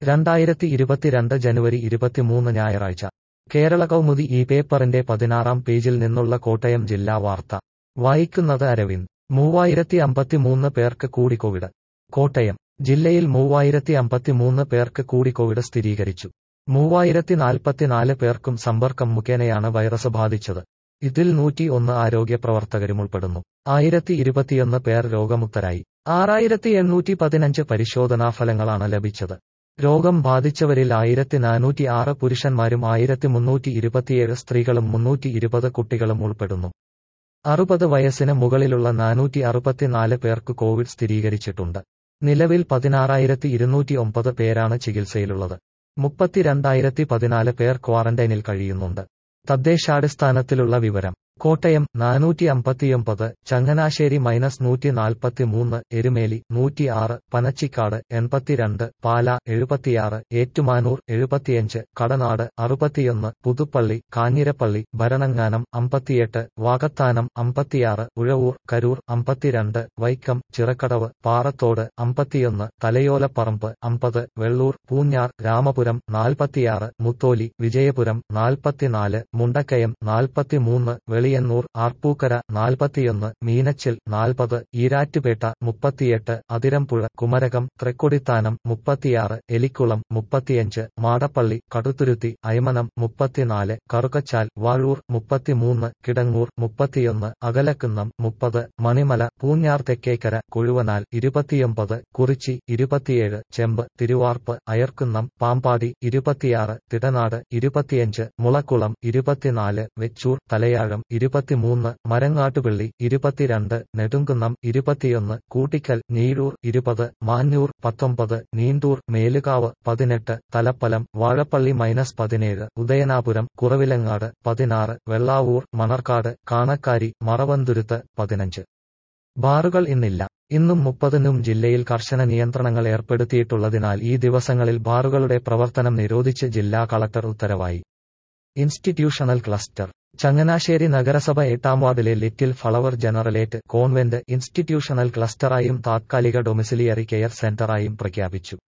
രണ്ടായിരത്തി ഇരുപത്തിരണ്ട് ജനുവരി ഇരുപത്തിമൂന്ന് ഞായറാഴ്ച കേരള കൗമുദി ഈ പേപ്പറിന്റെ പതിനാറാം പേജിൽ നിന്നുള്ള കോട്ടയം ജില്ലാ വാർത്ത വായിക്കുന്നത് അരവിന്ദ് മൂവായിരത്തി അമ്പത്തിമൂന്ന് പേർക്ക് കൂടി കോവിഡ് കോട്ടയം ജില്ലയിൽ മൂവായിരത്തി അമ്പത്തിമൂന്ന് പേർക്ക് കൂടി കോവിഡ് സ്ഥിരീകരിച്ചു മൂവായിരത്തി നാൽപ്പത്തിനാല് പേർക്കും സമ്പർക്കം മുഖേനയാണ് വൈറസ് ബാധിച്ചത് ഇതിൽ നൂറ്റി ഒന്ന് ആരോഗ്യ പ്രവർത്തകരും ഉൾപ്പെടുന്നു ആയിരത്തി ഇരുപത്തിയൊന്ന് പേർ രോഗമുക്തരായി ആറായിരത്തി എണ്ണൂറ്റി പതിനഞ്ച് പരിശോധനാ ഫലങ്ങളാണ് ലഭിച്ചത് രോഗം ബാധിച്ചവരിൽ ആയിരത്തി നാനൂറ്റി ആറ് പുരുഷന്മാരും ആയിരത്തി മുന്നൂറ്റി ഇരുപത്തിയേഴ് സ്ത്രീകളും മുന്നൂറ്റി ഇരുപത് കുട്ടികളും ഉൾപ്പെടുന്നു അറുപത് വയസ്സിന് മുകളിലുള്ള നാനൂറ്റി അറുപത്തിനാല് പേർക്ക് കോവിഡ് സ്ഥിരീകരിച്ചിട്ടുണ്ട് നിലവിൽ പതിനാറായിരത്തി ഇരുന്നൂറ്റി ഒമ്പത് പേരാണ് ചികിത്സയിലുള്ളത് മുപ്പത്തിരണ്ടായിരത്തി പതിനാല് പേർ ക്വാറന്റൈനിൽ കഴിയുന്നുണ്ട് തദ്ദേശാടിസ്ഥാനത്തിലുള്ള വിവരം കോട്ടയം നാനൂറ്റി അമ്പത്തിയൊമ്പത് ചങ്ങനാശ്ശേരി മൈനസ് നൂറ്റി നാൽപ്പത്തിമൂന്ന് എരുമേലി നൂറ്റിയാറ് പനച്ചിക്കാട് എൺപത്തിരണ്ട് പാല എഴുപത്തിയാറ് ഏറ്റുമാനൂർ എഴുപത്തിയഞ്ച് കടനാട് അറുപത്തിയൊന്ന് പുതുപ്പള്ളി കാഞ്ഞിരപ്പള്ളി ഭരണങ്ങാനം അമ്പത്തിയെട്ട് വാകത്താനം അമ്പത്തിയാറ് ഉഴവൂർ കരൂർ അമ്പത്തിരണ്ട് വൈക്കം ചിറക്കടവ് പാറത്തോട് അമ്പത്തിയൊന്ന് തലയോലപ്പറമ്പ് അമ്പത് വെള്ളൂർ പൂഞ്ഞാർ രാമപുരം നാൽപ്പത്തിയാറ് മുത്തോലി വിജയപുരം നാൽപ്പത്തിനാല് മുണ്ടക്കയം നാൽപ്പത്തിമൂന്ന് വെളിയന്നൂർ ആർപ്പൂക്കര നാൽപ്പത്തിയൊന്ന് മീനച്ചിൽ നാൽപ്പത് ഈരാറ്റുപേട്ട മുപ്പത്തിയെട്ട് അതിരമ്പുഴ കുമരകം തൃക്കൊടിത്താനം മുപ്പത്തിയാറ് എലിക്കുളം മുപ്പത്തിയഞ്ച് മാടപ്പള്ളി കടുത്തുരുത്തി അയമനം മുപ്പത്തിനാല് കറുകച്ചാൽ വാഴൂർ മുപ്പത്തിമൂന്ന് കിടങ്ങൂർ മുപ്പത്തിയൊന്ന് അകലക്കുന്നം മുപ്പത് മണിമല പൂഞ്ഞാർ തെക്കേക്കര കൊഴുവനാൽ ഇരുപത്തിയൊമ്പത് കുറിച്ചി ഇരുപത്തിയേഴ് ചെമ്പ് തിരുവാർപ്പ് അയർക്കുന്നം പാമ്പാടി ഇരുപത്തിയാറ് തിടനാട് ഇരുപത്തിയഞ്ച് മുളക്കുളം ഇരുപത്തിനാല് വെച്ചൂർ തലയാഴം ഇരുപത്തിമൂന്ന് മരങ്ങാട്ടുപള്ളി ഇരുപത്തിരണ്ട് നെടുങ്കുന്നം ഇരുപത്തിയൊന്ന് കൂട്ടിക്കൽ നീഴൂർ ഇരുപത് മാഞ്ഞൂർ പത്തൊമ്പത് നീണ്ടൂർ മേലുകാവ് പതിനെട്ട് തലപ്പലം വാഴപ്പള്ളി മൈനസ് പതിനേഴ് ഉദയനാപുരം കുറവിലങ്ങാട് പതിനാറ് വെള്ളാവൂർ മണർക്കാട് കാണക്കാരി മറവന്തുരുത്ത് പതിനഞ്ച് ബാറുകൾ ഇന്നില്ല ഇന്നും മുപ്പതിനും ജില്ലയിൽ കർശന നിയന്ത്രണങ്ങൾ ഏർപ്പെടുത്തിയിട്ടുള്ളതിനാൽ ഈ ദിവസങ്ങളിൽ ബാറുകളുടെ പ്രവർത്തനം നിരോധിച്ച് ജില്ലാ കളക്ടർ ഉത്തരവായി ഇൻസ്റ്റിറ്റ്യൂഷണൽ ക്ലസ്റ്റർ ചങ്ങനാശ്ശേരി നഗരസഭ എട്ടാം വാർഡിലെ little flower generalate convent institutional ക്ലസ്റ്ററായും താത്കാലിക ഡൊമിസിലിയറി കെയർ സെന്ററായും പ്രഖ്യാപിച്ചു